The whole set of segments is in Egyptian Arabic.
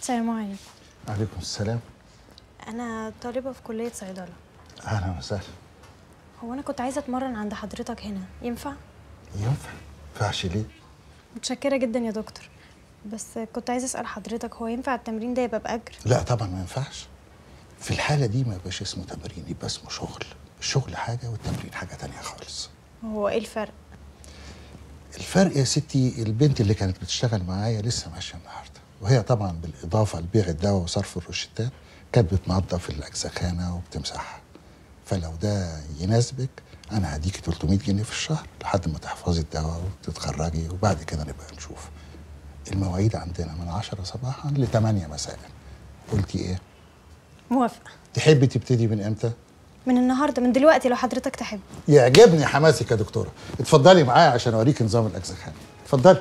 السلام عليكم عليكم السلام انا طالبه في كليه صيدله اهلا وسهلا هو انا كنت عايزه اتمرن عند حضرتك هنا ينفع ينفع ينفعش ليه متشكره جدا يا دكتور بس كنت عايزه اسال حضرتك هو ينفع التمرين ده يبقى باجر لا طبعا ما ينفعش في الحالة دي ما يبقاش اسمه تمرين يبقى اسمه شغل الشغل حاجة والتمرين حاجة تانية خالص هو ايه الفرق الفرق يا ستي البنت اللي كانت بتشتغل معايا لسه ماشية النهاردة وهي طبعا بالإضافة لبيع الدواء وصرف الروشتات كانت بتنظف الأجزخانة وبتمسحها فلو ده يناسبك أنا هديكي 300 جنيه في الشهر لحد ما تحفظي الدواء وتتخرجي وبعد كده نبقى نشوف المواعيد عندنا من 10 صباحا ل 8 مساء قلتي ايه؟ موافقه تحبي تبتدي من امتى؟ من النهارده من دلوقتي لو حضرتك تحب يعجبني حماسك يا دكتوره اتفضلي معايا عشان اوريك نظام الاجزخانه اتفضلي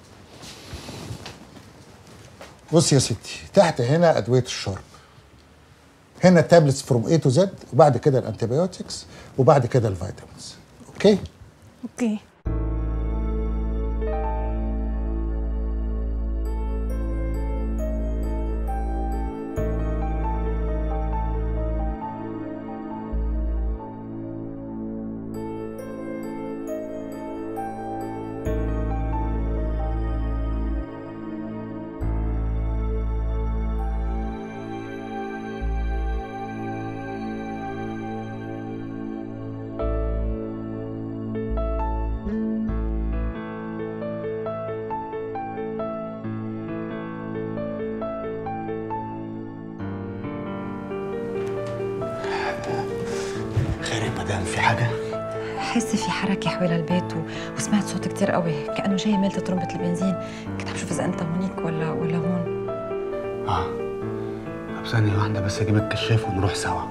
بصي يا ستي تحت هنا ادويه الشرب هنا التابلتس فروم اي تو زد وبعد كده الانتيبيوتكس وبعد كده الفيتامينز اوكي اوكي خير يا مدام في حاجه حسي في حركة حوالي البيت و... وسمعت صوت كتير قوي كأنه جاي ميلة ترمبة البنزين كنت عم شوف إذا أنت هونيك ولا ولا هون اه طب ثانية واحدة بس اجيب الكشاف ونروح سوا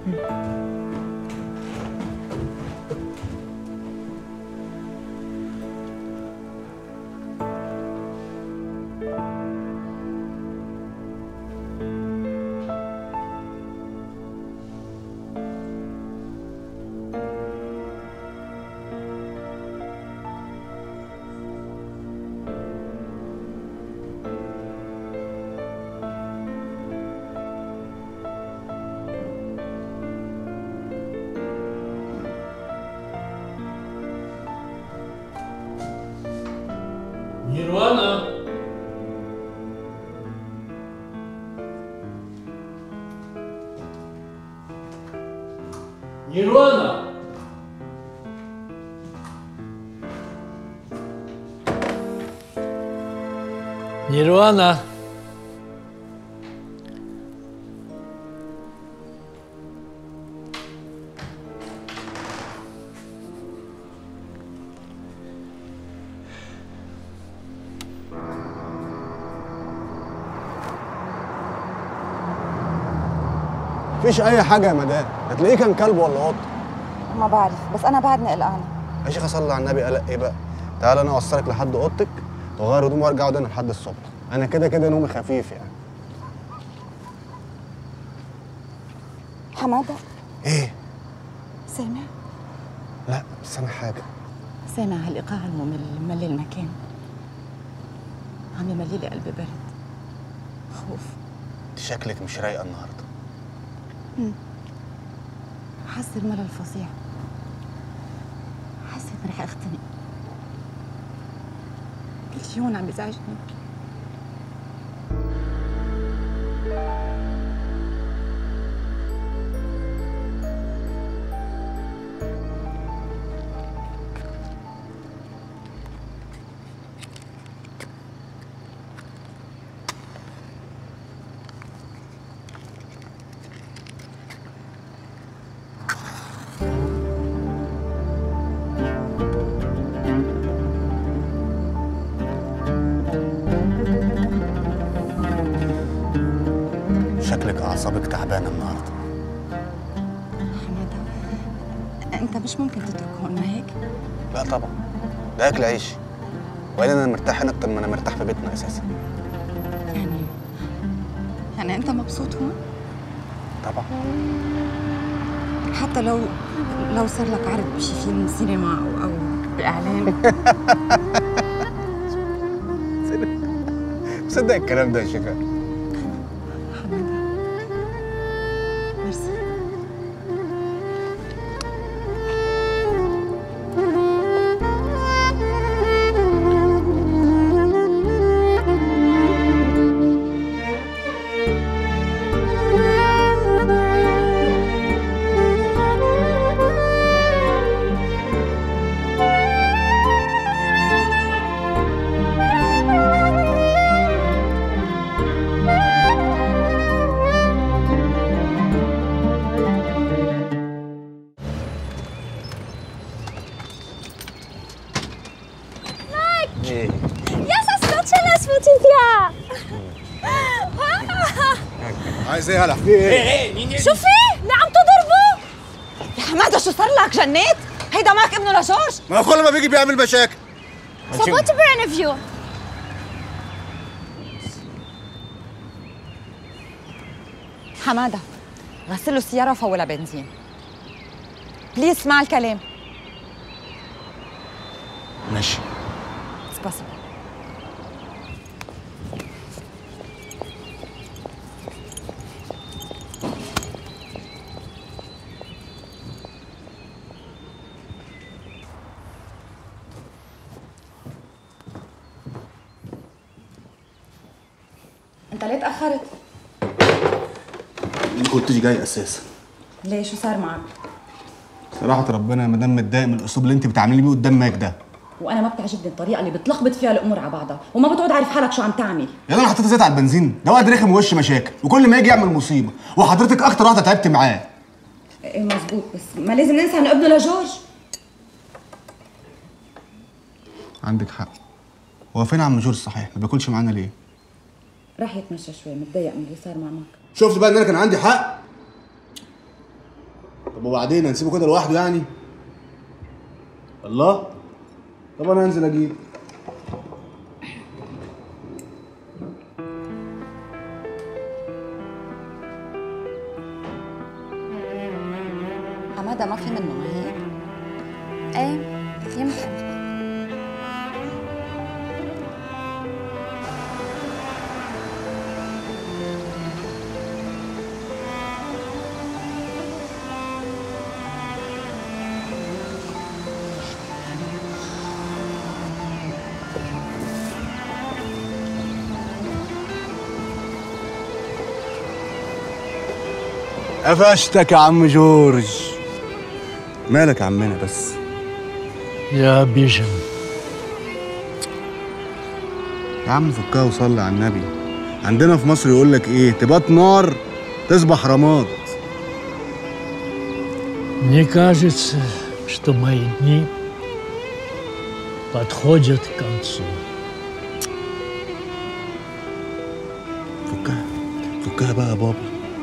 نيروانا نيروانا نيروانا مفيش اي حاجه يا مدام هتلاقيه كان كلب ولا قط ما بعرف بس انا بعدني قلقانه يا شيخ صلي على النبي قلق ايه بقى تعال انا اوصلك لحد اوضتك واغير هدومي وارجع اقعد هنا لحد الصبح انا كده كده نومي خفيف يعني حماده ايه سامع لا بس انا حاجه سامع هالايقاع الممل ملي المكان عم يملي لي قلبي برد خوف انت شكلك مش رايقه النهارده حاسه بملل فظيع حاسه اني رح اختنق كل شي هون عم يزعجني شكلك اعصابك تعبانه النهارده حماده انت مش ممكن تتركه هون ما هيك لا طبعا ده اكل عيشي وبعدين انا مرتاح هنا اكتر ما انا مرتاح في بيتنا اساسا يعني يعني انت مبسوط هون طبعا حتى لو لو صار لك عرض بشي فيلم سينما او او باعلان تصدق الكلام ده يا شيخه عايز ايه هلا في ايه شو في؟ اللي عم تضربه؟ يا حماده شو صار لك جنيت؟ هيدا ماك ابنه لجورج ما هو كل ما بيجي بيعمل مشاكل So what's your interview? حماده غسل له السياره وفولها بنزين بليز اسمع الكلام ماشي It's possible. انت ليه تاخرت؟ ما كنتش جاي اساسا ليه شو صار معك؟ صراحة ربنا يا مدام متضايق من الاسلوب اللي انت بتعملي بيه قدام ماك ده وانا ما بتعجبني الطريقه اللي بتلخبط فيها الامور على بعضها وما بتقعد عارف حالك شو عم تعمل يا انا حطيت زيت على البنزين ده واد رخم وش مشاكل وكل ما يجي يعمل مصيبة وحضرتك اكتر واحدة تعبت معاه ايه مزبوط بس ما لازم ننسى انه ابنه لجورج عندك حق هو فين عم جورج صحيح ما بياكلش معانا ليه راح يتمشى شوي متضايق من اللي صار مع ماك شفت بقى ان انا كان عندي حق طب وبعدين هنسيبه كده لوحده يعني الله طب انا هنزل اجيب حماده ما في منه ما هيك ايه يمكن قفشتك يا عم جورج مالك يا عمنا بس يا بيجن يا عم فكها وصلي على النبي عندنا في مصر يقول لك ايه تبات نار تصبح رماد Мне кажется, что мои дни подходят к концу. فكها فكها بقى يا بابا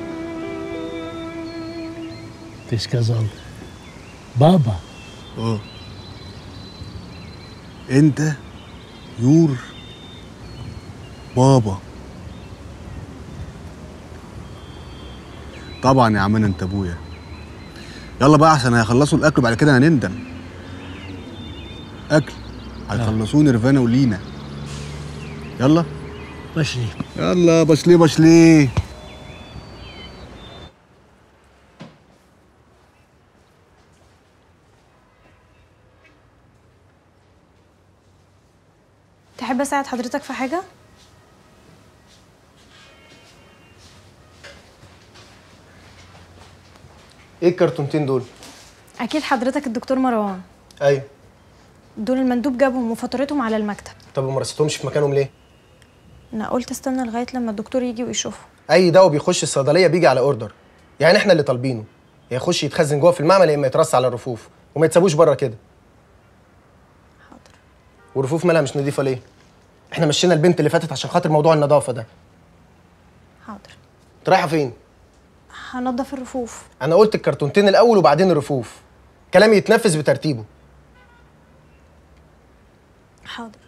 Ты сказал, баба, اه انت يور بابا طبعا يا عمنا انت ابويا يلا بقى عشان هيخلصوا الاكل بعد كده هنندم اكل هيخلصوا نيرفانا ولينا يلا пошли. يلا بشلي بشلي تحب اساعد حضرتك في حاجه ايه الكرتونتين دول؟ اكيد حضرتك الدكتور مروان ايوه دول المندوب جابهم وفطرتهم على المكتب طب وما رصيتهمش في مكانهم ليه؟ انا قلت استنى لغايه لما الدكتور يجي ويشوفهم اي دواء بيخش الصيدليه بيجي على اوردر يعني احنا اللي طالبينه يا يخش يتخزن جوه في المعمل يا اما يترص على الرفوف وما يتسابوش بره كده حاضر والرفوف مالها مش نظيفه ليه؟ احنا مشينا البنت اللي فاتت عشان خاطر موضوع النظافه ده حاضر انت رايحه فين؟ هنضف الرفوف انا قلت الكرتونتين الاول وبعدين الرفوف كلامي يتنفذ بترتيبه حاضر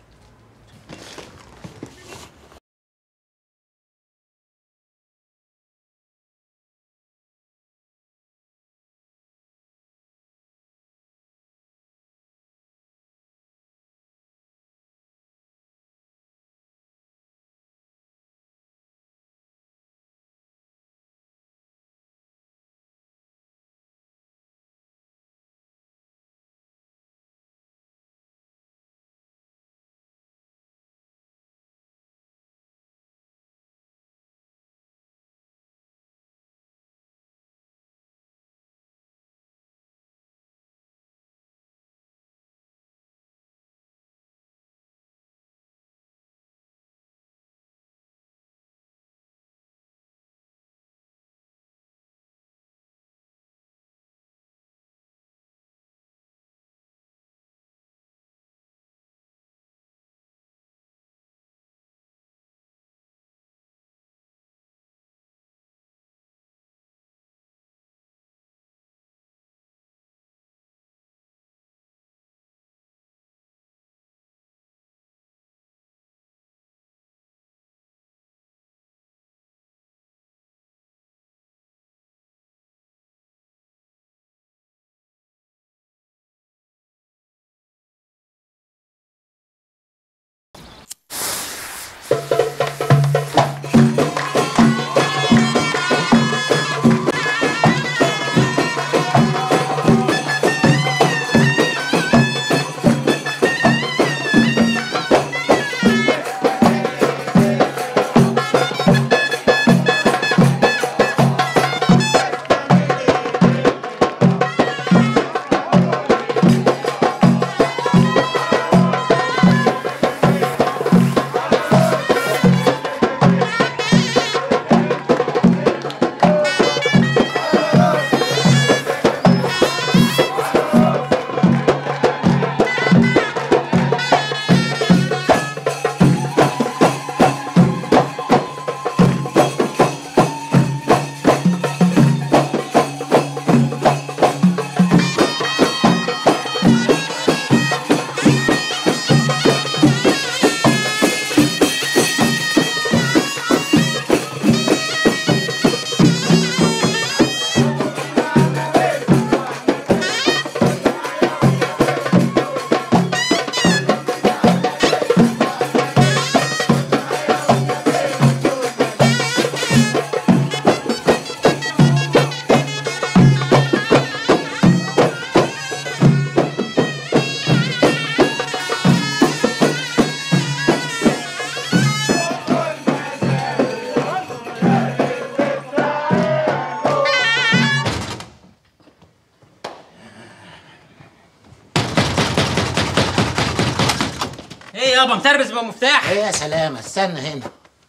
يابا متربس بمفتاح ايه يا سلامة استنى هنا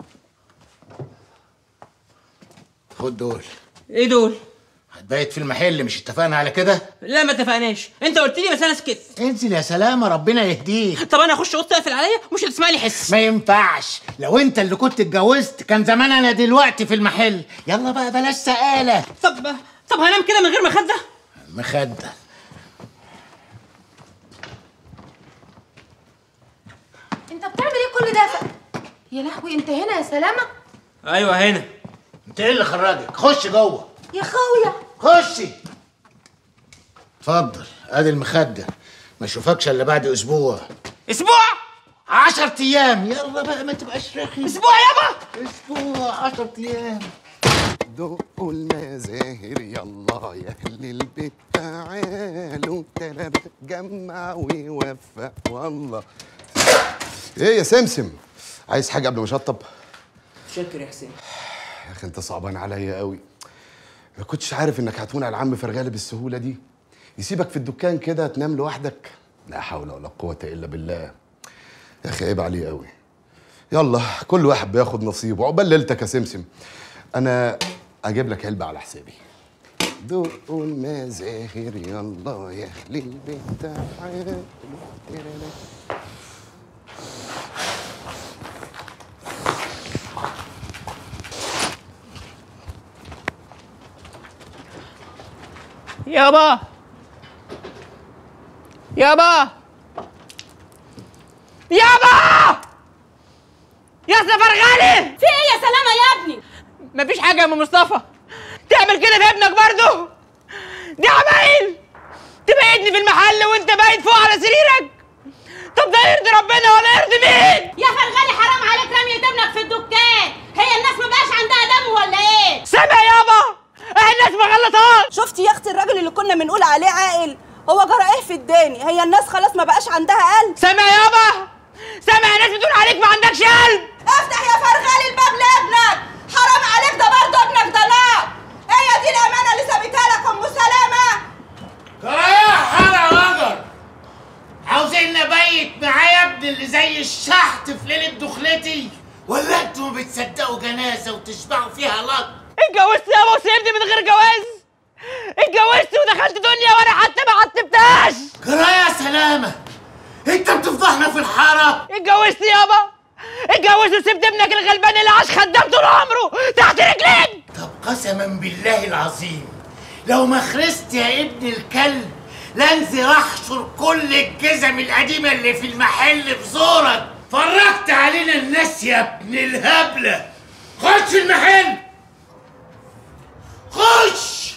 خد دول ايه دول هتبيت في المحل مش اتفقنا على كده لا ما اتفقناش انت قلت لي بس انا سكت انزل يا سلامة ربنا يهديك طب انا اخش اوضه اقفل عليا مش هتسمع لي حس ما ينفعش لو انت اللي كنت اتجوزت كان زمان انا دلوقتي في المحل يلا بقى بلاش سقالة طب طب هنام كده من غير مخده مخدة انت بتعمل ايه كل ده يا لهوي انت هنا يا سلامه ايوه هنا انت ايه اللي خرجك خش جوه يا خويا خشي اتفضل ادي المخدة ما اشوفكش الا بعد اسبوع اسبوع عشر ايام يلا بقى ما تبقاش رخي اسبوع يابا اسبوع عشر ايام دقوا المزاهر يلا يا اهل البيت تعالوا ترى جمع ويوفق والله ايه يا سمسم عايز حاجه قبل ما اشطب شكر يا حسين يا اخي انت صعبان عليا قوي ما كنتش عارف انك هتهون على العم فرغالي بالسهوله دي يسيبك في الدكان كده تنام لوحدك لا حول ولا قوه الا بالله يا اخي عيب عليه قوي يلا كل واحد بياخد نصيبه عقبال ليلتك يا سمسم انا اجيب لك علبه على حسابي دقوا المزاهر يلا يا اهل البيت تعالوا يابا يابا يابا يا سفر غالي في ايه يا سلامه يا ابني مفيش حاجه يا ام مصطفى تعمل كده في ابنك برضه دي عمايل تبيتني في المحل وانت بايت فوق على سريرك طب ده يرضي ربنا ولا يرضي مين يا فرغالي حرام عليك رمية ابنك في الدكان هي الناس ما بقاش عندها دم ولا ايه سامع يابا اه الناس ما غلطهاش شفتي يا اختي الراجل اللي كنا بنقول عليه عاقل هو جرى ايه في الداني هي الناس خلاص ما بقاش عندها قلب سامع يابا سامع ناس بتقول عليك ما عندكش قلب افتح يا فرغالي الباب لابنك حرام عليك ده برضه ابنك ضلال هي دي الامانه اللي سابتها لك ام سلامه يا حرا وجر عاوزين نبيت معايا ابن اللي زي الشحت في ليله دخلتي ولا انتوا بتصدقوا جنازه وتشبعوا فيها لط اتجوزت يابا وسيبني من غير جواز اتجوزت ودخلت دنيا وانا حتى ما عتبتهاش جرى يا سلامه انت بتفضحنا في الحاره اتجوزت يابا اتجوزت وسبت ابنك الغلبان اللي عاش خدام طول عمره تحت رجليك طب قسما بالله العظيم لو ما خرست يا ابن الكلب لانزل احشر كل الجزم القديمه اللي في المحل في زورك فرجت علينا الناس يا ابن الهبله خش المحل خش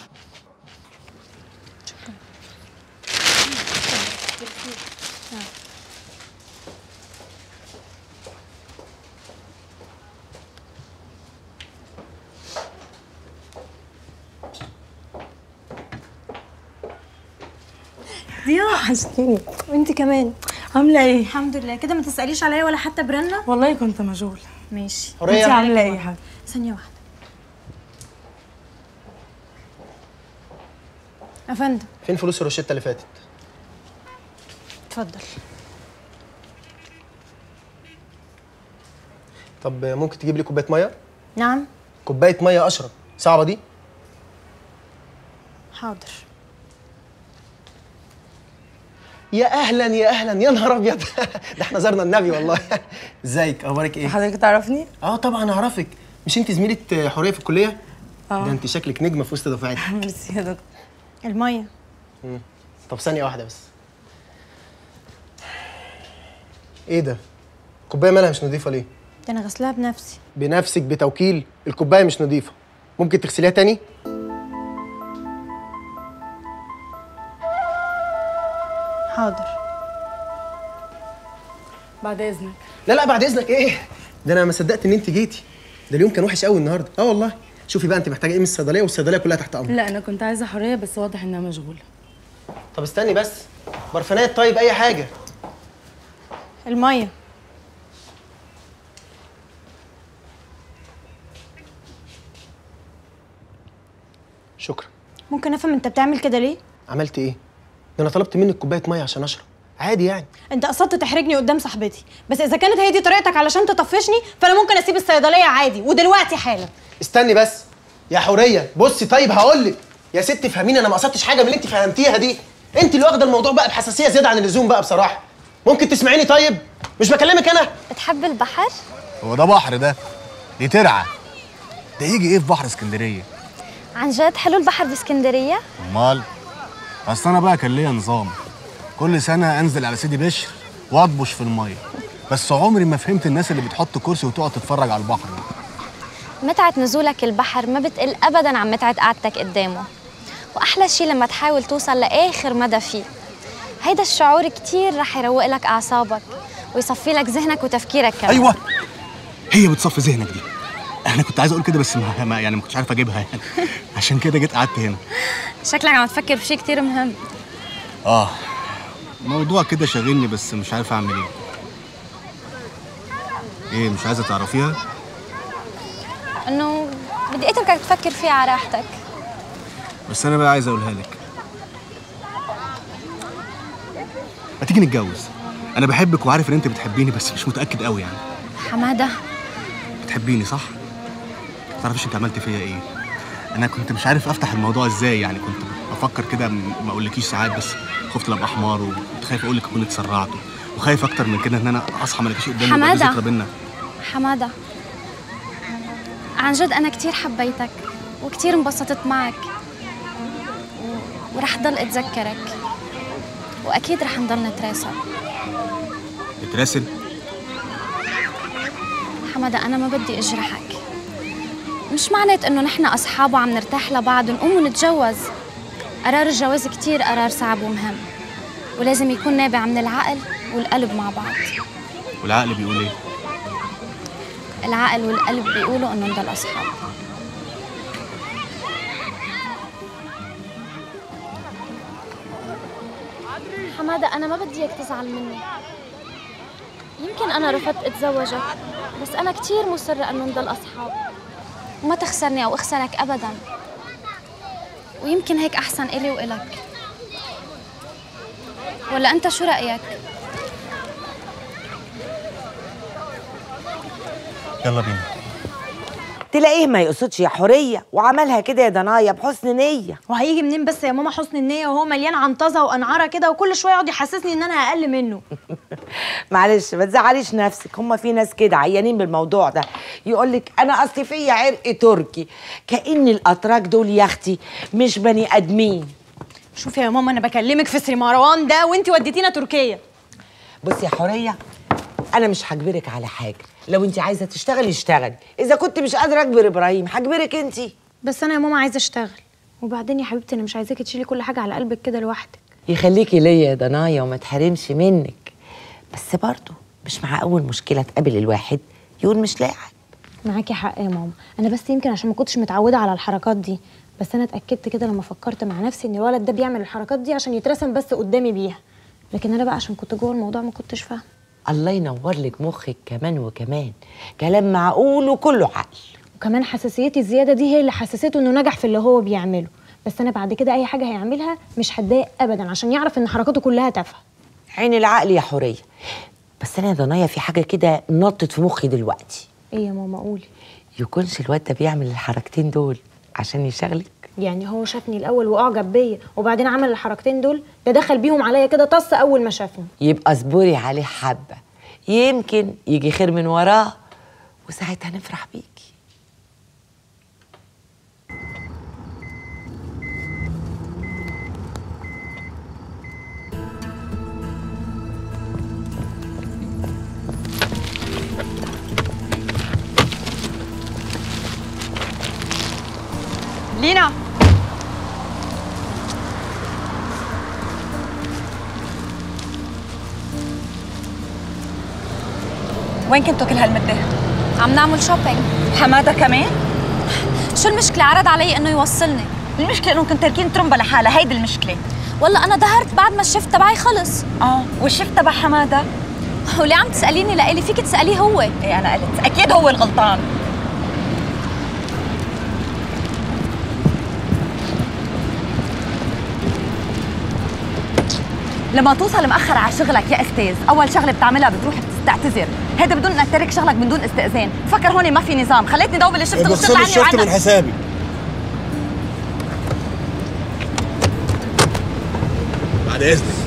دي وحشتيني وانت كمان عامله ايه الحمد لله كده ما تساليش عليا ولا حتى برنة والله كنت مشغوله ماشي حورية. انت عامله ايه يا حبيبتي ثانيه واحده يا فندم فين فلوس الروشته اللي فاتت اتفضل طب ممكن تجيب لي كوبايه ميه نعم كوبايه ميه اشرب صعبه دي حاضر يا اهلا يا اهلا يا نهار ابيض ده احنا زرنا النبي والله ازيك اخبارك ايه حضرتك تعرفني اه طبعا اعرفك مش انت زميله حوريه في الكليه اه ده انت شكلك نجمه في وسط دفعتك ميرسي يا دكتور الميه مم. طب ثانيه واحده بس ايه ده الكوبايه مالها مش نظيفه ليه ده انا غسلها بنفسي بنفسك بتوكيل الكوبايه مش نظيفه ممكن تغسليها تاني حاضر بعد اذنك لا لا بعد اذنك ايه ده انا ما صدقت ان انت جيتي ده اليوم كان وحش قوي النهارده اه والله شوفي بقى انت محتاجه ايه من الصيدليه والصيدليه كلها تحت امرك لا انا كنت عايزه حريه بس واضح انها مشغوله طب استني بس برفانات طيب اي حاجه الميه شكرا ممكن افهم انت بتعمل كده ليه عملت ايه ده انا طلبت منك كوبايه ميه عشان اشرب عادي يعني انت قصدت تحرجني قدام صاحبتي بس اذا كانت هي دي طريقتك علشان تطفشني فانا ممكن اسيب الصيدليه عادي ودلوقتي حالا استني بس يا حوريه بصي طيب هقول لك يا ست فهميني انا ما قصدتش حاجه من اللي انت فهمتيها دي انت اللي واخده الموضوع بقى بحساسيه زياده عن اللزوم بقى بصراحه ممكن تسمعيني طيب مش بكلمك انا بتحب البحر؟ هو ده بحر ده دي ترعه ده يجي ايه في بحر اسكندريه عن جد حلو البحر باسكندرية؟ امال اصل انا بقى كان ليا نظام كل سنه انزل على سيدي بشر واطبش في الميه بس عمري ما فهمت الناس اللي بتحط كرسي وتقعد تتفرج على البحر ده. متعة نزولك البحر ما بتقل أبدا عن متعة قعدتك قدامه وأحلى شي لما تحاول توصل لآخر مدى فيه هيدا الشعور كتير رح يروق لك أعصابك ويصفي لك ذهنك وتفكيرك كمان ايوه هي بتصفي ذهنك دي انا كنت عايز اقول كده بس ما ما- يعني ما كنتش عارف اجيبها يعني عشان كده جيت قعدت هنا شكلك عم تفكر بشي كتير مهم اه موضوع كده شاغلني بس مش عارف اعمل ايه ايه مش عايزه تعرفيها إنه بدي أتركك تفكر فيه على راحتك بس انا بقى عايز اقولها لك ما تيجي نتجوز انا بحبك وعارف ان انت بتحبيني بس مش متاكد قوي يعني حمادة بتحبيني صح ما تعرفيش انت عملت فيا ايه انا كنت مش عارف افتح الموضوع ازاي يعني كنت بفكر كده م- ما اقولكيش ساعات بس خفت ابقى حمار وكنت خايف اقول لك اكون اتسرعت وخايف اكتر من كده ان انا اصحى ما الاقيش قدامي ويبقى دي حمادة. ذكرى بينا حمادة عن جد أنا كتير حبيتك وكتير انبسطت معك و... ورح ضل أتذكرك وأكيد رح نضل نتراسل اتراسل حمادة أنا ما بدي أجرحك مش معنات إنه نحن أصحاب وعم نرتاح لبعض ونقوم ونتجوز قرار الجواز كتير قرار صعب ومهم ولازم يكون نابع من العقل والقلب مع بعض والعقل بيقول ايه العقل والقلب بيقولوا إنه نضل أصحاب حمادة أنا ما بدي إياك تزعل مني يمكن أنا رفضت أتزوجك بس أنا كتير مصرة إنه نضل أصحاب وما تخسرني أو أخسرك أبدا ويمكن هيك أحسن إلي وإلك ولا أنت شو رأيك؟ يلا بينا تلاقيه ما يقصدش يا حوريه وعملها كده يا دنايا بحسن نيه وهيجي منين بس يا ماما حسن النيه وهو مليان عنطزه وانعاره كده وكل شويه يقعد يحسسني ان انا اقل منه معلش ما تزعليش نفسك هما في ناس كده عيانين بالموضوع ده يقول لك انا اصلي فيا عرق تركي كأن الاتراك دول يا اختي مش بني ادمين شوفي يا ماما انا بكلمك في سري مروان ده وانت وديتينا تركيا بصي يا حوريه انا مش هجبرك على حاجه لو انت عايزه تشتغلي اشتغلي اذا كنت مش قادره اجبر ابراهيم هجبرك انت بس انا يا ماما عايزه اشتغل وبعدين يا حبيبتي انا مش عايزاكي تشيلي كل حاجه على قلبك كده لوحدك يخليكي ليا يا دنايا وما تحرمش منك بس برضه مش مع اول مشكله تقابل الواحد يقول مش لاعب معاكي حق يا ماما انا بس يمكن عشان ما كنتش متعوده على الحركات دي بس انا اتاكدت كده لما فكرت مع نفسي ان الولد ده بيعمل الحركات دي عشان يترسم بس قدامي بيها لكن انا بقى عشان كنت جوه الموضوع ما كنتش فاهمه الله ينور لك مخك كمان وكمان كلام معقول وكله عقل وكمان حساسيتي الزياده دي هي اللي حسسته انه نجح في اللي هو بيعمله بس انا بعد كده اي حاجه هيعملها مش هتضايق ابدا عشان يعرف ان حركاته كلها تافهه عين العقل يا حوريه بس انا يا ضنايا في حاجه كده نطت في مخي دلوقتي ايه يا ماما قولي يكونش الواد ده بيعمل الحركتين دول عشان يشغلك يعني هو شافني الاول واعجب بيا وبعدين عمل الحركتين دول ده دخل بيهم عليا كده طص اول ما شافني يبقى اصبري عليه حبه يمكن يجي خير من وراه وساعتها نفرح بيكي لينا وين كنتوا كل هالمدة؟ عم نعمل شوبينج حمادة كمان؟ شو المشكله عرض علي انه يوصلني المشكلة انه كنتوا تاركين ترمبة لحالها هيدي المشكلة والله انا ظهرت بعد ما الشيفت تبعي خلص اه والشيفت تبع حمادة؟ وليه عم تساليني لإلي فيك تساليه هو ايه انا قلت اكيد هو الغلطان لما توصل مأخر على شغلك يا استاذ اول شغله بتعملها بتروح بتعتذر هذا بدون انك ترك شغلك من دون استئذان فكر هون ما في نظام خليتني دوب الشفت بخصم والشغل عني الشفت من وعنك حسابي بعد اذنك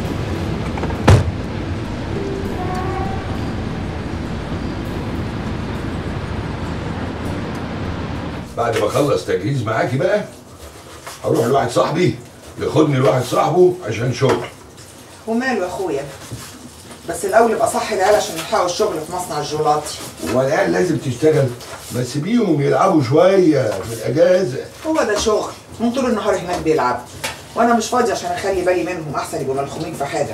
بعد ما اخلص تجهيز معاكي بقى هروح لواحد صاحبي ياخدني لواحد صاحبه عشان شغل وماله يا اخويا بس الاول يبقى صح العيال عشان يلحقوا الشغل في مصنع الجولاتي والعيال لازم تشتغل بس سيبيهم يلعبوا شويه في الاجازه هو ده شغل من طول النهار هناك بيلعبوا وانا مش فاضي عشان اخلي بالي منهم احسن يبقوا ملخومين في حاجه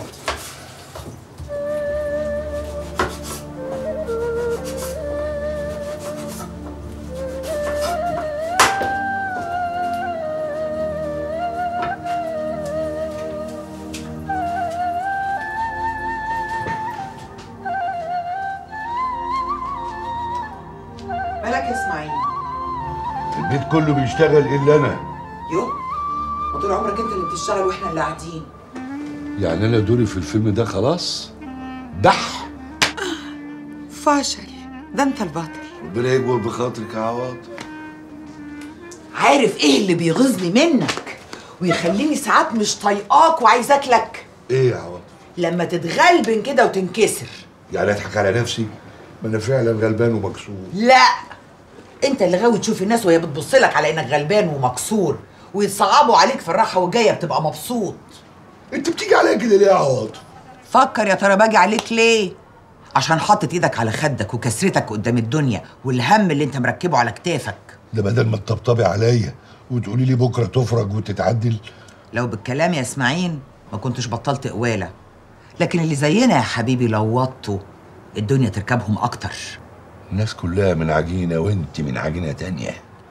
مالك يا اسماعيل البيت كله بيشتغل الا انا يو وطول عمرك انت اللي بتشتغل واحنا اللي قاعدين يعني انا دوري في الفيلم ده خلاص دح فاشل ده انت البطل ربنا يكبر بخاطرك يا عواطف عارف ايه اللي بيغيظني منك ويخليني ساعات مش طايقاك وعايزاك لك ايه يا عواطف لما تتغلبن كده وتنكسر يعني اضحك على نفسي ما انا فعلا غلبان ومكسور لا انت اللي غاوي تشوف الناس وهي بتبص لك على انك غلبان ومكسور ويتصعبوا عليك في الراحه والجايه بتبقى مبسوط انت بتيجي عليا كده ليه يا عواطف فكر يا ترى باجي عليك ليه عشان حاطط ايدك على خدك وكسرتك قدام الدنيا والهم اللي انت مركبه على كتافك ده بدل ما تطبطبي عليا وتقولي لي بكره تفرج وتتعدل لو بالكلام يا اسماعيل ما كنتش بطلت قواله لكن اللي زينا يا حبيبي لو وطوا الدنيا تركبهم اكتر الناس كلها من عجينه وانت من عجينه تانية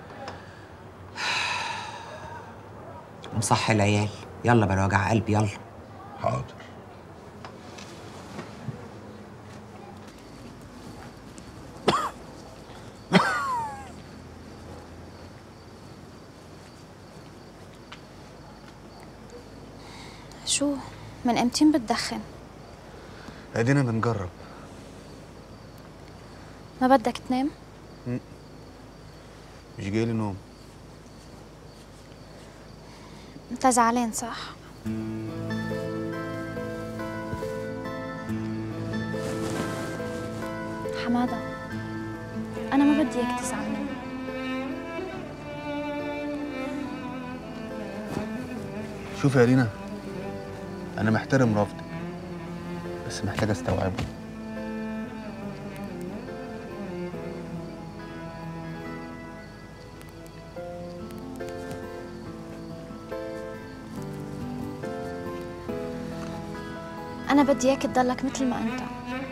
مصح العيال يلا بلا وجع قلبي يلا حاضر شو من امتين بتدخن ادينا بنجرب ما بدك تنام مش جاي لي نوم انت زعلان صح حماده انا ما بدي اياك تزعل مني شوف يا رينا انا محترم رفضك بس محتاج استوعبه انا بدي اياك تضلك مثل ما انت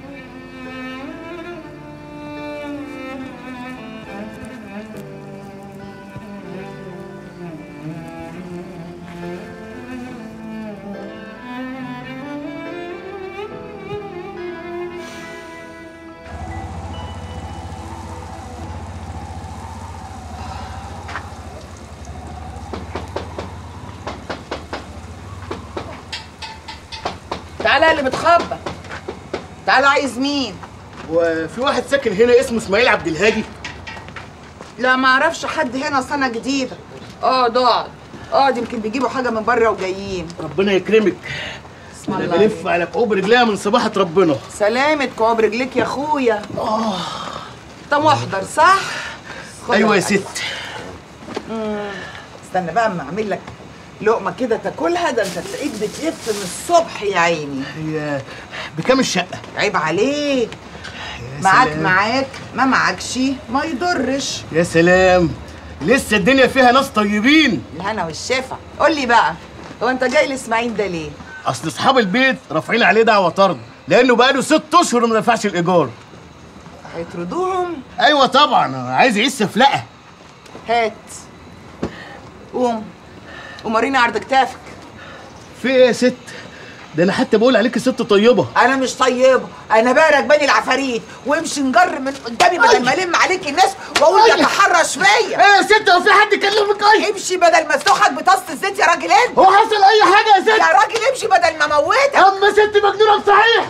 تعالى اللي بتخبط تعالى عايز مين وفي واحد ساكن هنا اسمه اسماعيل عبد الهادي لا ما اعرفش حد هنا سنه جديده اقعد اقعد اقعد يمكن بيجيبوا حاجه من بره وجايين ربنا يكرمك بسم انا الله بلف على كعوب رجليها من صباحة ربنا سلامة كعوب رجليك يا اخويا اه انت محضر صح خد ايوه يا الحاجة. ست مم. استنى بقى اما اعمل لك لقمه كده تاكلها ده انت تلاقيك بتلف من الصبح يا عيني هي بكام الشقه عيب عليك معاك سلام. معاك ما معاكش ما يضرش يا سلام لسه الدنيا فيها ناس طيبين الهنا والشفا قول لي بقى هو انت جاي لاسماعيل ده ليه اصل اصحاب البيت رافعين عليه دعوه طرد لانه بقاله ست اشهر ما دفعش الايجار هيطردوهم ايوه طبعا عايز يعيش سفلقه هات قوم قوم وريني عرض كتافك في ايه يا ست ده انا حتى بقول عليك ست طيبه انا مش طيبه انا بقى راكباني العفاريت وامشي نجر من قدامي بدل ما الم عليك الناس واقول أي. تتحرش فيا ايه يا ست هو في حد كلمك اي امشي بدل ما اسلخك بطاسه الزيت يا راجل انت هو حصل اي حاجه يا ست يا راجل امشي بدل ما اموتك اما ست مجنونه صحيح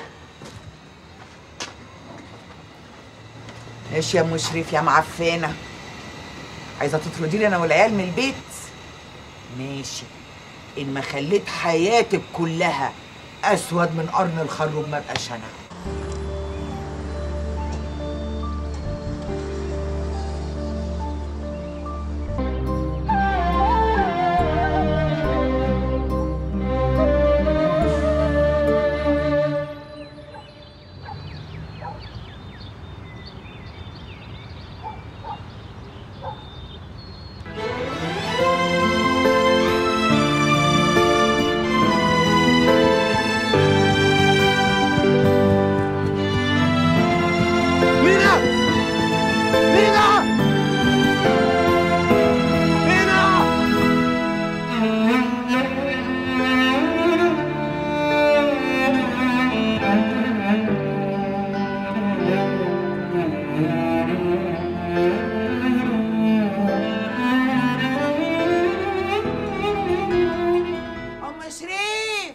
ايش يا ام شريف يا معفنه عايزه تطردي لي انا والعيال من البيت ماشي ان ما خليت حياتك كلها اسود من قرن الخروب ما بقاش انا مينا مينا مينا ام شريف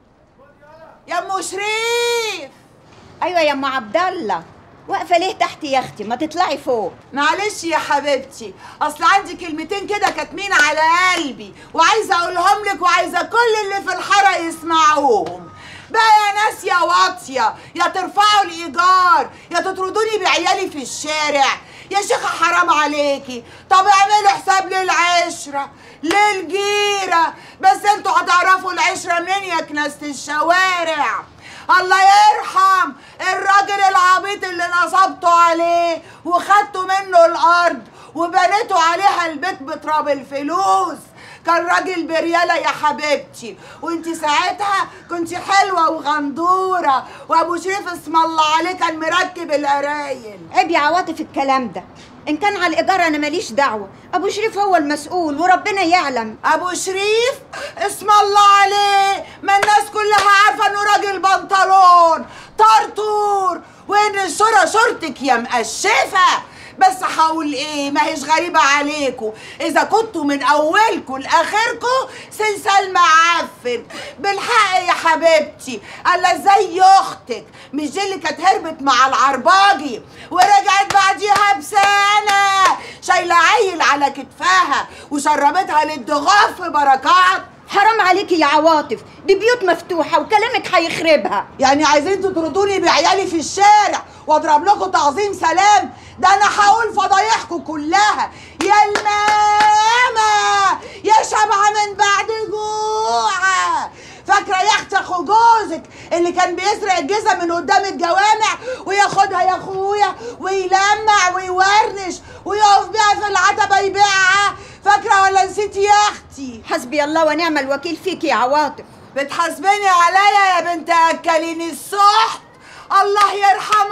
يا ام شريف ايوه يا ام عبد الله واقفه ليه تحت يا اختي ما تطلعي فوق معلش يا حبيبتي اصل عندي كلمتين كده كاتمين على قلبي وعايزه اقولهم لك وعايزه كل اللي في الحاره يسمعوهم بقى يا ناس يا واطيه يا ترفعوا الايجار يا تطردوني بعيالي في الشارع يا شيخه حرام عليكي طب اعملوا حساب للعشره للجيره بس انتوا هتعرفوا العشره منين يا كناسه الشوارع الله يرحم الراجل العبيط اللي نصبته عليه وخدتوا منه الارض وبنيتوا عليها البيت بتراب الفلوس كان راجل بريالة يا حبيبتي وانت ساعتها كنت حلوة وغندورة وابو شريف اسم الله عليه كان مركب القرايل عيب يا عواطف الكلام ده ان كان على الايجار انا ماليش دعوه ابو شريف هو المسؤول وربنا يعلم ابو شريف اسم الله عليه ما الناس كلها عارفه انه راجل بنطلون طرطور وان الصوره صورتك يا مقشفه بس هقول ايه ما هيش غريبه عليكم اذا كنتوا من اولكم لاخركم سلسال معفن بالحق يا حبيبتي الا زي اختك مش دي اللي كانت هربت مع العرباجي ورجعت بعديها بسنه شايله عيل على كتفها وشربتها للضغاف في بركات حرام عليكي يا عواطف دي بيوت مفتوحه وكلامك هيخربها يعني عايزين تطردوني بعيالي في الشارع واضرب لكم تعظيم سلام ده انا هقول فضايحكم كلها يا الماما يا شبعه من بعد جوع فاكره يا اختي اخو جوزك اللي كان بيسرق الجزم من قدام الجوامع وياخدها يا اخويا ويلمع ويورنش ويقف بيها في العتبه يبيعها فاكره ولا نسيتي يا اختي حسبي الله ونعم الوكيل فيك يا عواطف بتحاسبيني عليا يا بنت اكليني السحت الله يرحم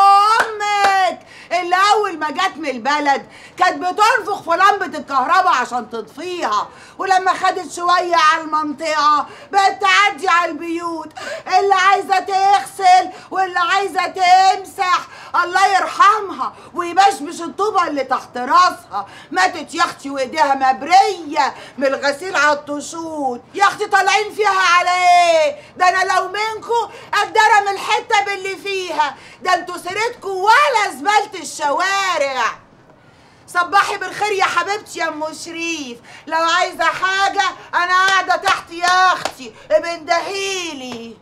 امك اللي اول ما جت من البلد كانت بتنفخ في لمبه الكهرباء عشان تطفيها ولما خدت شويه على المنطقه بقت تعدي على البيوت اللي عايزه تغسل واللي عايزه تمسح الله يرحمها ويبشبش الطوبه اللي تحت راسها ماتت يا اختي وايديها مبريه من الغسيل على الطشوط يا اختي طالعين فيها على ايه ده انا لو منكم اتدرم الحته باللي فيها ده انتوا سيرتكم ولا زباله الشوارع صباحي بالخير يا حبيبتي يا ام شريف لو عايزه حاجه انا قاعده تحت يا اختي ابندهيلي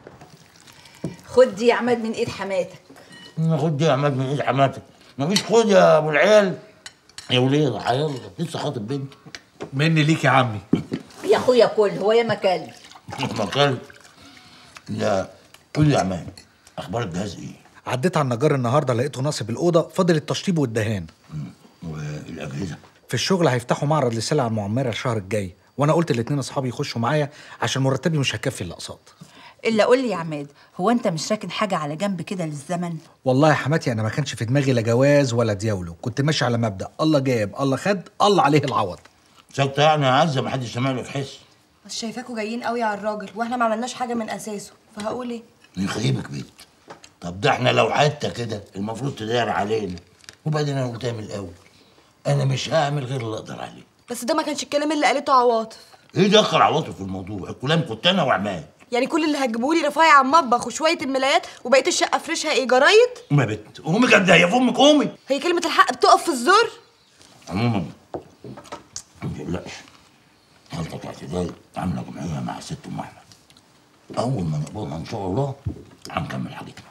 خد دي يا عماد من ايد حماتك خد دي يا عماد من ايد حماتك مفيش خد يا ابو العيال يا وليه حيالله لسه خاطب بنتي مني ليك يا عمي يا اخويا كل هو يا مكان مكان لا قول لي يا عماد اخبار الجهاز ايه؟ عديت على النجار النهارده لقيته ناصب الاوضه فاضل التشطيب والدهان والاجهزه في الشغل هيفتحوا معرض للسلع المعمره الشهر الجاي وانا قلت الاتنين اصحابي يخشوا معايا عشان مرتبي مش هيكفي الاقساط الا قول لي يا عماد هو انت مش راكن حاجه على جنب كده للزمن والله يا حماتي انا ما كانش في دماغي لا جواز ولا دياولو كنت ماشي على مبدا الله جاب الله خد الله عليه العوض ساكتة يعني يا عزة محدش سامع لك حس بس شايفاكوا جايين قوي على الراجل واحنا ما عملناش حاجه من اساسه فهقول ايه يخيبك بيت طب ده احنا لو حتى كده المفروض تدار علينا وبعدين انا قلتها من الاول انا مش هعمل غير اللي اقدر عليه بس ده ما كانش الكلام اللي قالته عواطف ايه دخل عواطف في الموضوع الكلام كنت انا وعماد يعني كل اللي هتجيبوا لي رفايع على المطبخ وشويه الملايات وبقيه الشقه فرشها ايه جرايد ما بنت قومي كانت هي في امك قومي هي كلمه الحق بتقف في الزور عموما ما تقلقش خالتك اعتدال عامله جمعيه مع ست ام احمد اول ما نقبضها ان شاء الله هنكمل حاجتنا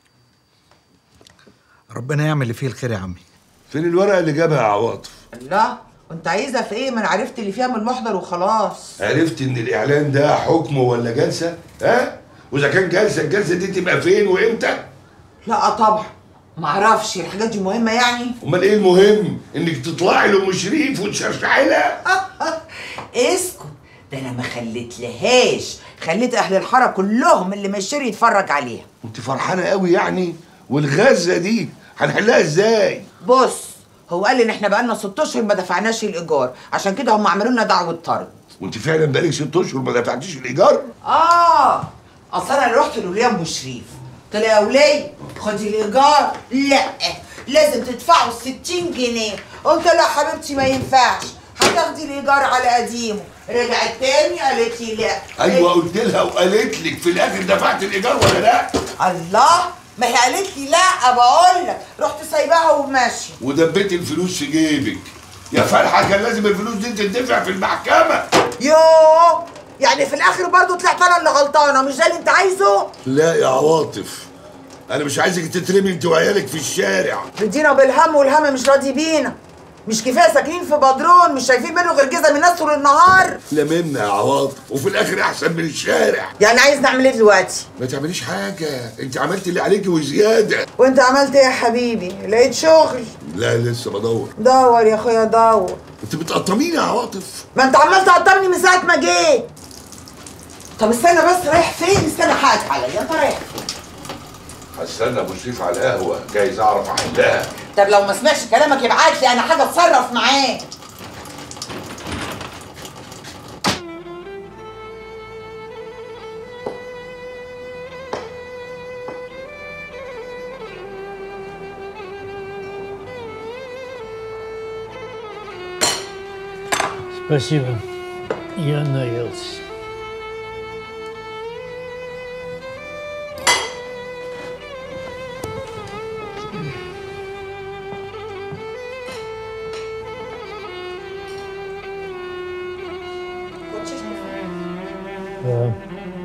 ربنا يعمل اللي فيه الخير يا عمي فين الورقه اللي جابها يا عواطف لا كنت عايزه في ايه ما انا عرفت اللي فيها من المحضر وخلاص عرفت ان الاعلان ده حكم ولا جلسه ها واذا كان جلسه الجلسه دي تبقى فين وامتى لا طبعا ما اعرفش الحاجات دي مهمه يعني امال ايه المهم انك تطلعي لام شريف وتشرشحي لها اسكت ده انا ما خليت لهاش خليت اهل الحاره كلهم اللي مشير يتفرج عليها انت فرحانه قوي يعني والغزه دي هنحلها ازاي بص هو قال ان احنا بقالنا ست اشهر ما دفعناش الايجار عشان كده هم عملوا لنا دعوه طرد وانت فعلا بقالك ست اشهر ما دفعتيش الايجار اه اصل انا رحت لوليا ام شريف قلت لها يا وليه خدي الايجار لا لازم تدفعوا 60 جنيه قلت لها حبيبتي ما ينفعش هتاخدي الايجار على قديمه رجعت تاني قالت لي لا ايوه قلت لها وقالت لك في الاخر دفعت الايجار ولا لا الله ما هي قالت لي لا بقول لك رحت سايباها وماشيه ودبيت الفلوس في جيبك يا فرحه كان لازم الفلوس دي تدفع في المحكمه يوه يعني في الاخر برضو طلعت انا اللي غلطانه مش ده اللي انت عايزه لا يا عواطف انا مش عايزك تترمي انت وعيالك في الشارع ردينا بالهم والهم مش راضي بينا مش كفايه ساكنين في بدرون مش شايفين منه غير جزم الناس طول النهار لا منا يا عواطف وفي الاخر احسن من الشارع يعني عايز نعمل ايه دلوقتي ما تعمليش حاجه انت عملت اللي عليكي وزياده وانت عملت ايه يا حبيبي لقيت شغل لا لسه بدور دور يا اخويا دور انت بتقطميني يا عواطف ما انت عمال تقطمني من ساعه ما جيت طب استنى بس رايح فين استنى حقك عليا انت رايح فين هستنى ابو شريف على القهوه جايز اعرف احلها طب لو ما سمعش كلامك يبعت لي انا حاجه اتصرف معاه Спасибо. Я наелся. Да.